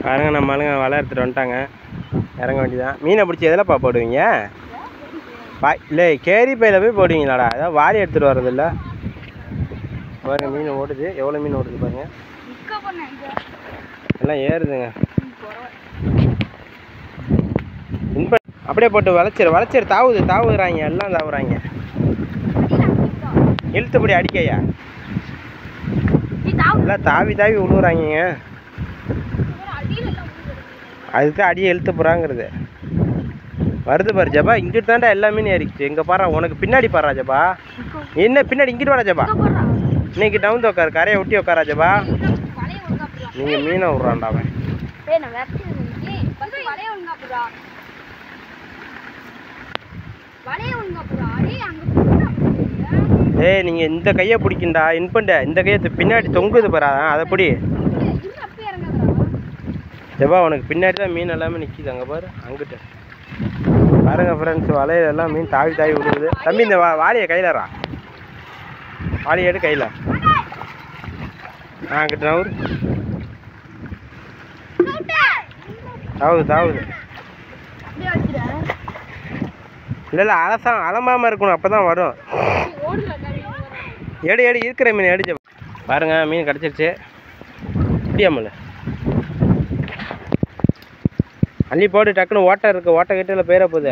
பாருங்க நம்ம ஆளுங்க வலை எடுத்துகிட்டு வந்துட்டாங்க இறங்க வேண்டியதான் மீனை பிடிச்சி எதிலப்பா போடுவீங்க பா இல்லை கேரி பையில் போய் போடுவீங்களாடா அதான் வாளி எடுத்துகிட்டு வர்றதில்ல பாருங்க மீன் ஓடுது எவ்வளோ மீன் ஓடுது பாருங்க நிக்க பண்ணேன் இங்க எல்லாம் ஏறுதுங்க இன்ப அப்படியே போட்டு வளைச்சிரு வளைச்சிரு தாவுது தாவுறாங்க எல்லாம் தாவுறாங்க இழுத்துப்படி அடிக்கையா நீ தாவு எல்லாம் தாவி தாவி விழுவுறாங்கங்க அடியில எல்லாம் அதுக்கு அடியை இழுத்து போகிறாங்கிறது வருது பாரு ஜபா இங்கிட்டு தாண்டா எல்லா மீனும் ஏறிக்குச்சு இங்கே பாரு உனக்கு பின்னாடி பாரு ஜபா என்ன பின்னாடி இங்கிட்டு வாடா ஜபா போடுறா இன்னைக்கு டவுன் உட்காரு கரையை ஒட்டி உட்காரா ஜபா வலைய ஒழுங்கா போடுறா நீங்கள் மீனை விட்றான்டா அவன் ஏய் நான் வெட்டி ஏய் ஃபர்ஸ்ட் வலைய ஒழுங்கா போடுறா வலைய ஒழுங்கா போடுறா ஏய் அங்க போடுறா ஏய் நீங்கள் இந்த கையை பிடிக்கண்டா இன்பண்ட இந்த கையை து- பின்னாடி தொங்குது பாரு அதான் அதை பிடி இன்னும் அப்பே இறங்காதடா ஜபா உனக்கு பின்னாடி தான் மீன் எல்லாமே நிற்கிது அங்கே பாரு அங்கிட்ட பாருங்க ஃப்ரெண்ட்ஸ் வலையில எல்லாம் மீன் தாவி தாவி விழுகுது தம்பி இந்த வா வாளியை கையிலறா வாளியை எடு கையில் ஆ அங்கிட்ட நவுறு தாவுது தாவுது அப்படியே வச்சிரு இல்லை இல்லை அலசா அலம்பாமல் இருக்கணும் அப்போ தான் வரும் ஓடுல கறி எடு எடு இருக்கிற மீன் எடுச்சு பாருங்க மீன் கிடச்சிருச்சு முடியாமல அள்ளி போட்டு டக்குன்னு ஓட்டை இருக்கு ஓட்டை கிட்ட பேர போகுது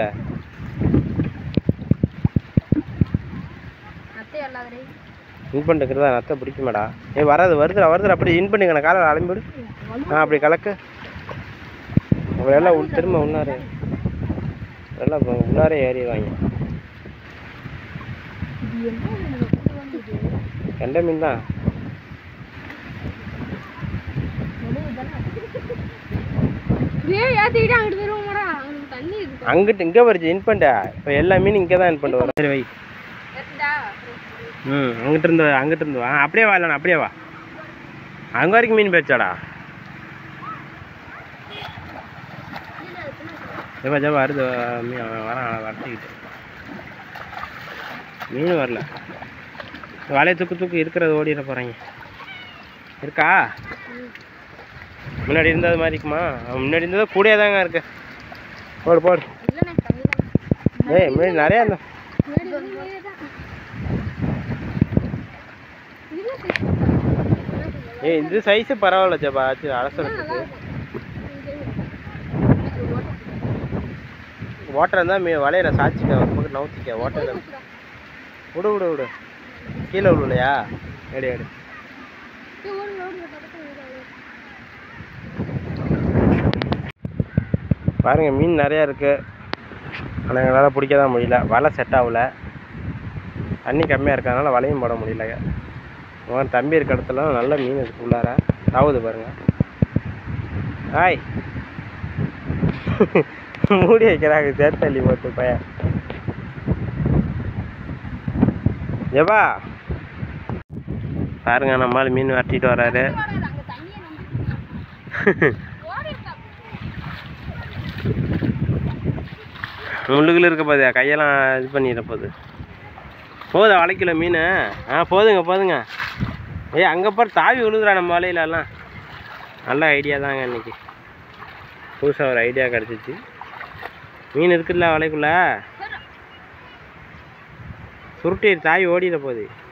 அத்தை எல்லாதே இன் பண்ணிக்கிறதா நத்தை பிடிக்குமாடா ஏ வராது வருதுடா வருதுடா அப்படி இன் பண்ணிக்கண காலை அலம்பிடு ஆ அப்படி கலக்கு அப்புறம் எல்லாம் உள் திரும்ப உள்ளாரே எல்லாம் இப்ப உள்ளாரே ஏறிடுவாங்க கெண்டை மீன் தான் ஏய் ஏத்திக்கிட்டு அங்கிட்டு போயிருவோம்டா அங்க தண்ணி இருக்கு அங்கிட்டு இங்கே வருது இன் பண்ணிட்ட இப்போ எல்லா மீனும் இங்கே தான் இன் பண்ணிட்டு வரும் சரி வை ஏத்துடா ம் அங்கிட்டு இருந்து அங்கிட்டு இருந்து வா அப்படியே வா இல்லைண்ணா அப்படியே வா அங்கே வரைக்கும் மீன் போயிடுச்சாடா ஜபா ஜபா வருது மீன் வரான் வரட்டிக்கிட்டு மீன் வரல வலையை தூக்கு தூக்கு இருக்கிறது ஓடிட போகிறாங்க இருக்கா முன்னாடி இருந்தது மாதிரி இருக்குமா முன்னாடி இருந்தது கூடயே தாங்க இருக்கு போடு போடு இல்லண்ணே கல்லு ஏய் முன்னாடி நிறையா இருந்த ஏய் இந்த சைஸு பரவாயில்ல ஜபா சரி அலசறதுக்கு ஓட்டர் இருந்தால் மீ வலையில சாச்சிக்க ஒரு பக்கம் நவுத்திக்க ஓட்டர் விடு விடு விடு கீழே விழுலையா எடு எடு பாருங்க மீன் நிறையா இருக்கு ஆனால் எங்களால் பிடிக்க தான் முடியல வலை செட் ஆகல தண்ணி கம்மியாக இருக்கிறதுனால வலையும் போட முடியல உன் தம்பி இருக்க இடத்துல நல்ல மீன் இருக்கு உள்ளார தாவுது பாருங்க ஹாய் மூடி வைக்கிறாங்க சேர்த்தள்ளி போட்டு பையன் ஏவா பாருங்க நம்மால் மீன் வரட்டிட்டு வராரு அங்க தண்ணியே நம்ம ஓடி இருக்கா முள்ளுக்குள்ள இருக்க போதே கையெல்லாம் இது பண்ணிட போகுது போதா வளைக்கல மீன் ஆ போதுங்க போதுங்க ஏய் அங்கே பாரு தாவி விழுதுடா நம்ம வலையிலலாம் நல்ல ஐடியா தாங்க இன்னைக்கு புதுசாக ஒரு ஐடியா கிடச்சிச்சு மீன் இருக்குல்ல வலைக்குள்ள சுருட்டி தாவி ஓடிட போகுது